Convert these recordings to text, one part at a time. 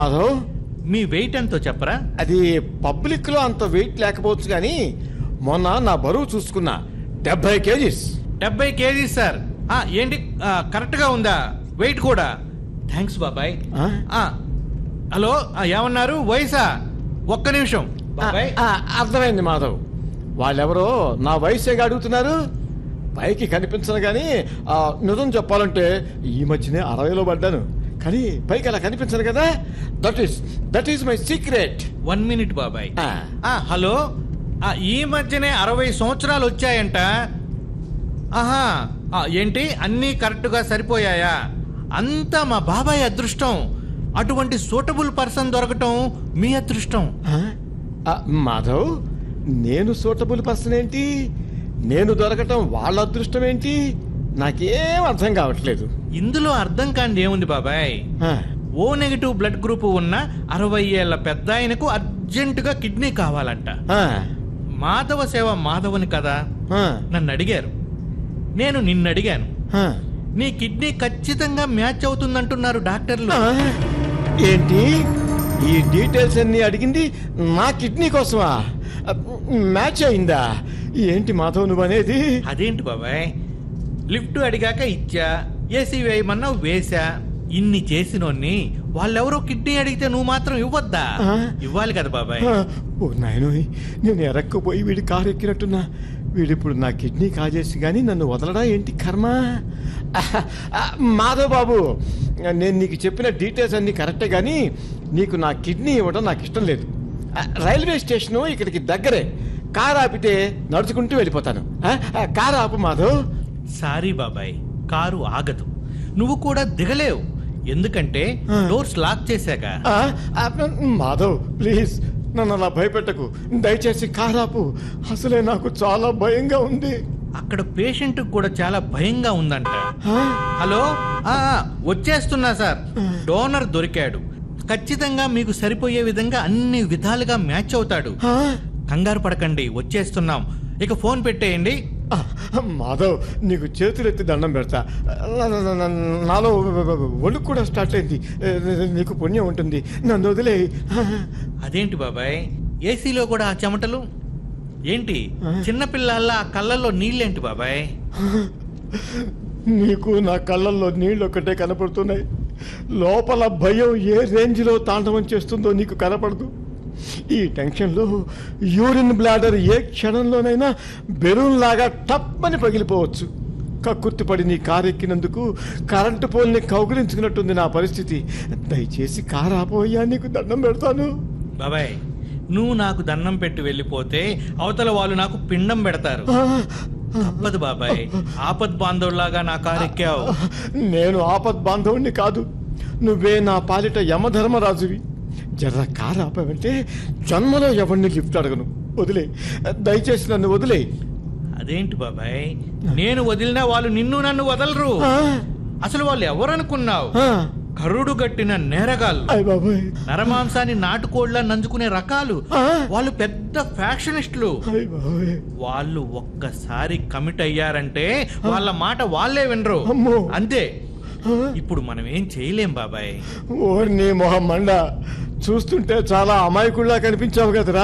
మాధవ్ మీ wait ఎంతో చెప్పరా అది పబ్లిక్ లో అంత వెయిట్ లేకపోవచ్చు కానీ మొన్న నా బరువు చూసుకున్నా డెబ్బై కేజీస్ డెబ్బై కేజీ సార్ ఆ, ఏంటి ఆ, కరెక్ట్గా ఉందా వెయిట్ కూడా థ్యాంక్స్ బాబాయ్ ఆ? ఆ, హలో ఆ, ఏమన్నారు వయసా ఒక్క నిమిషం బాబాయ్ ఆ, అర్థమైంది మాధవ్ వాళ్ళెవరో నా వయసేగా అడుగుతున్నారు పైకి కనిపించను కానీ ఆ, నిజం చెప్పాలంటే ఈ మధ్యనే అరవైలో పడ్డాను కానీ పైకి అలా కనిపించను కదా that is that is my secret one minute బాబాయ్ ఆ, హలో ఆ, ఈ మధ్యనే అరవై సంవత్సరాలు వచ్చాయంట ఆహా ఆ, ఏంటి అన్నీ కరెక్ట్గా సరిపోయాయా అంతా మా బాబాయ్ అదృష్టం అటువంటి సూటబుల్ పర్సన్ దొరకటం మీ అదృష్టం మాధవ్ నేను సూటబుల్ పర్సన్ ఏంటి నేను దొరకటం వాళ్ళ అదృష్టం ఏంటి నాకేం అర్థం కావట్లేదు ఇందులో అర్థం కాండి ఏముంది బాబాయ్ ఆ, ఓ నెగిటివ్ బ్లడ్ గ్రూప్ ఉన్న అరవై ఏళ్ల పెద్ద ఆయనకు అర్జెంటుగా కిడ్నీ కావాలంట ఆ, మాధవ సేవ మాధవని కదా ఆ, నన్ను అడిగారు నేను నిన్ను అడిగాను ఆ. నీ కిడ్నీ ఖచ్చితంగా మ్యాచ్ అవుతుందంటున్నారు డాక్టర్లు ఆ, ఏంటి ఈ డీటెయిల్స్ అన్ని అడిగింది నా కిడ్నీ కోసమా ఆ, మ్యాచ్ అయిందా ఏంటి మాధవ్ నువ్వు అనేది అదేంటి బాబాయ్ లిఫ్ట్ అడిగాక ఇచ్చా ఏసీ వేయమన్నా వేసా ఇన్ని చేసినోన్ని వాళ్ళెవరో కిడ్నీ అడిగితే నువ్వు మాత్రం ఇవ్వద్దా ఆ? ఇవ్వాలి కదా బాబాయ్ ఆ, ఓ నాయనోయ్ నేను ఎరక్కుపోయి వీడి కారు ఎక్కినట్టున్నా వీడిప్పుడు నా కిడ్నీ కాజేసి కానీ నన్ను వదలడా ఏంటి కర్మ ఆహ్, ఆ, మాధవ్ బాబు నేను నీకు చెప్పిన డీటెయిల్స్ అన్నీ కరెక్టే కానీ నీకు నా కిడ్నీ ఇవ్వడం నాకు ఇష్టం లేదు ఆ, రైల్వే స్టేషను ఇక్కడికి దగ్గరే కారు ఆపితే నడుచుకుంటూ వెళ్ళిపోతాను ఆ, ఆ, కారు ఆపు మాధవ్ సారీ బాబాయ్ కారు ఆగదు నువ్వు కూడా దిగలేవు ఎందుకంటే ఆ. డోర్స్ లాక్ చేశాక ఆ, ఆ, మాధవ్ ప్లీజ్ నన్ను అలా భయపెట్టకు దయచేసి కారు ఆపు అసలే నాకు చాలా భయంగా ఉంది అక్కడ పేషెంట్ కూడా చాలా భయంగా ఉందంట ఆ? హలో ఆ, ఆ, వచ్చేస్తున్నా సార్ డోనర్ దొరికాడు ఖచ్చితంగా మీకు సరిపోయే విధంగా అన్ని విధాలుగా మ్యాచ్ అవుతాడు ఆ? కంగారు పడకండి వచ్చేస్తున్నాం ఇక ఫోన్ పెట్టేయండి ఆ, మాధవ్ నీకు చేతులెత్తి దండం పెడతా నా- నా- నా- నాలో ఒళ్ళు కూడా స్టార్ట్ అయింది నీకు పుణ్యం ఉంటుంది నన్ను వదిలే అదేంటి బాబాయ్ ఏసీలో కూడా ఆ చెమటలు ఏంటి చిన్నపిల్లల్లా ఆ కళ్ళల్లో నీళ్ళేంటి బాబాయ్ నీకు నా కళ్ళల్లో నీళ్ళు ఒక్కటే కనపడుతున్నాయి లోపల భయం ఏ రేంజ్లో తాండవం చేస్తుందో నీకు కనపడదు ఈ టెన్షన్లో యూరిన్ బ్లాడర్ ఏ క్షణంలోనైనా బెలూన్ లాగా టప్పని పగిలిపోవచ్చు కక్కుర్తిపడి నీ కారు ఎక్కినందుకు కరెంటు పోల్ని కౌగిలించుకున్నట్టుంది నా పరిస్థితి దయచేసి కారు ఆపోయ్యా నీకు దండం పెడతాను బాబాయ్ నువ్వు నాకు దండం పెట్టి వెళ్ళిపోతే అవతల వాళ్ళు నాకు పిండం పెడతారు ఆ, తప్పదు బాబాయ్ ఆపద్ బాంధవులాగా నా కారు ఎక్కావు నేను ఆపద్ బాంధవుణ్ణి కాదు నువ్వే నా పాలిట యమధర్మరాజువి జర్ర కారు ఆపావంటే జన్మలో ఎవరిని లిఫ్ట్ అడగను వదిలే దయచేసి నన్ను వదిలే అదేంటి బాబాయ్ నేను వదిలినా వాళ్ళు నిన్ను నన్ను వదలరు అసలు వాళ్ళు ఎవరనుకున్నావు కరుడు గట్టిన నేరగాళ్ళు అయ్య బాబాయ్ నరమాంసాన్ని నాటుకోళ్లా నంజుకునే రకాలు ఆ. వాళ్ళు పెద్ద ఫ్యాషనిస్టులు అయ్య బాబాయ్ వాళ్ళు ఒక్కసారి కమిట్ అయ్యారంటే వాళ్ళ మాట వాళ్ళే వినరు అమ్మో. అంతే ఆ? ఇప్పుడు మనం ఏం చేయలేం బాబాయ్ ఓర్ని మొహం మండ చూస్తుంటే చాలా అమాయకుల్లా కనిపించావు కదరా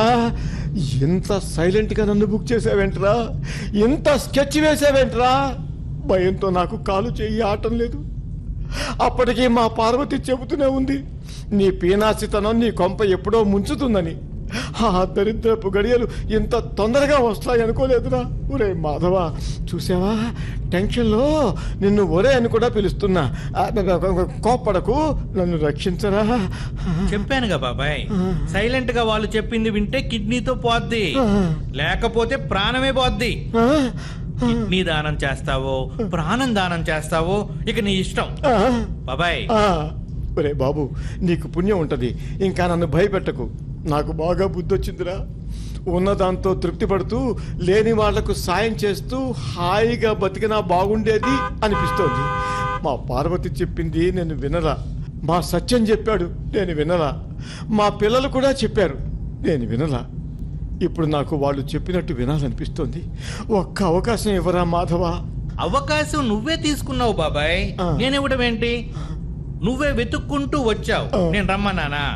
ఇంత సైలెంట్గా నన్ను బుక్ చేసావేంట్రా ఇంత స్కెచ్ వేసావేంట్రా భయంతో నాకు కాలు చెయ్యి ఆటం లేదు అప్పటికి మా పార్వతి చెబుతూనే ఉంది నీ పీనాసితనం నీ కొంప ఎప్పుడో ముంచుతుందని ఆ దరిద్రపు గడియలు ఇంత తొందరగా వస్తాయి అనుకోలేదురా ఒరే మాధవ చూసావా టెన్షన్లో నిన్ను ఒరే అని కూడా పిలుస్తున్నా ఆ, కోప్పడకు నన్ను రక్షించరా చెప్పానుగా బాబాయ్ సైలెంట్ గా వాళ్ళు చెప్పింది వింటే కిడ్నీతో పోద్ది లేకపోతే ప్రాణమే పోద్ది ఆ, కిడ్నీ దానం చేస్తావో ప్రాణం దానం చేస్తావో ఇక నీ ఇష్టం ఆ, బాబాయ్ ఆ. ఒరే బాబు నీకు పుణ్యం ఉంటది ఇంకా నన్ను భయపెట్టకు నాకు బాగా బుద్ధి వచ్చిందిరా ఉన్నదాంతో తృప్తి పడుతూ లేని వాళ్లకు సాయం చేస్తూ హాయిగా బతికినా బాగుండేది అనిపిస్తోంది మా పార్వతి చెప్పింది నేను వినరా మా సత్యం చెప్పాడు నేను వినరా మా పిల్లలు కూడా చెప్పారు నేను వినరా ఇప్పుడు నాకు వాళ్ళు చెప్పినట్టు వినాలనిపిస్తోంది ఒక్క అవకాశం ఇవ్వరా మాధవ అవకాశం నువ్వే తీసుకున్నావు బాబాయ్ ఆ. నేనివ్వడం ఏంటి నువ్వే వెతుక్కుంటూ వచ్చావు ఆ. నేను రమ్మన్నానా